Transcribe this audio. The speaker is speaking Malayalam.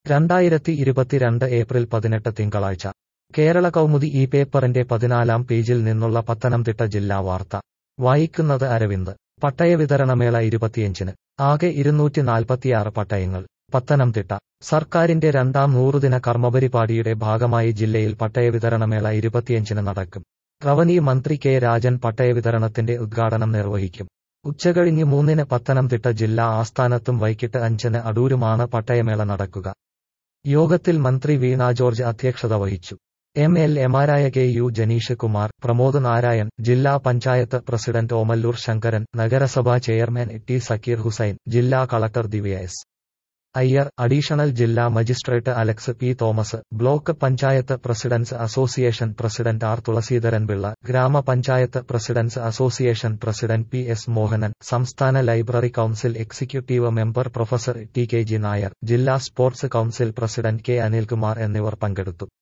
രണ്ടായിരത്തി ഇരുപത്തിരണ്ട് ഏപ്രിൽ പതിനെട്ട് തിങ്കളാഴ്ച കേരള കൗമുദി ഈ പേപ്പറിന്റെ പതിനാലാം പേജിൽ നിന്നുള്ള പത്തനംതിട്ട ജില്ലാ വാർത്ത വായിക്കുന്നത് അരവിന്ദ് പട്ടയ വിതരണമേള ഇരുപത്തിയഞ്ചിന് ആകെ ഇരുന്നൂറ്റി നാൽപ്പത്തിയാറ് പട്ടയങ്ങൾ പത്തനംതിട്ട സർക്കാരിന്റെ രണ്ടാം നൂറുദിന കർമ്മപരിപാടിയുടെ ഭാഗമായി ജില്ലയിൽ പട്ടയ വിതരണമേള ഇരുപത്തിയഞ്ചിന് നടക്കും റവന്യൂ മന്ത്രി കെ രാജൻ പട്ടയ വിതരണത്തിന്റെ ഉദ്ഘാടനം നിർവഹിക്കും ഉച്ചകഴിഞ്ഞ് മൂന്നിന് പത്തനംതിട്ട ജില്ലാ ആസ്ഥാനത്തും വൈകിട്ട് അഞ്ചിന് അടൂരുമാണ് പട്ടയമേള നടക്കുക യോഗത്തിൽ മന്ത്രി വീണ ജോർജ് അധ്യക്ഷത വഹിച്ചു എം എൽ എമാരായ കെ യു ജനീഷ് കുമാർ പ്രമോദ് നാരായൺ ജില്ലാ പഞ്ചായത്ത് പ്രസിഡന്റ് ഓമല്ലൂർ ശങ്കരൻ നഗരസഭാ ചെയർമാൻ ടി സക്കീർ ഹുസൈൻ ജില്ലാ collector Divya S Iyer additional ജില്ലാ magistrate Alex P Thomas block panchayat presidents association president R Thulaseedharan Pillai grama panchayat presidents association president P S Mohanan സംസ്ഥാന library council executive member professor T K G Nair ജില്ലാ sports council president K Anilkumar എന്നിവർ പങ്കെടുത്തു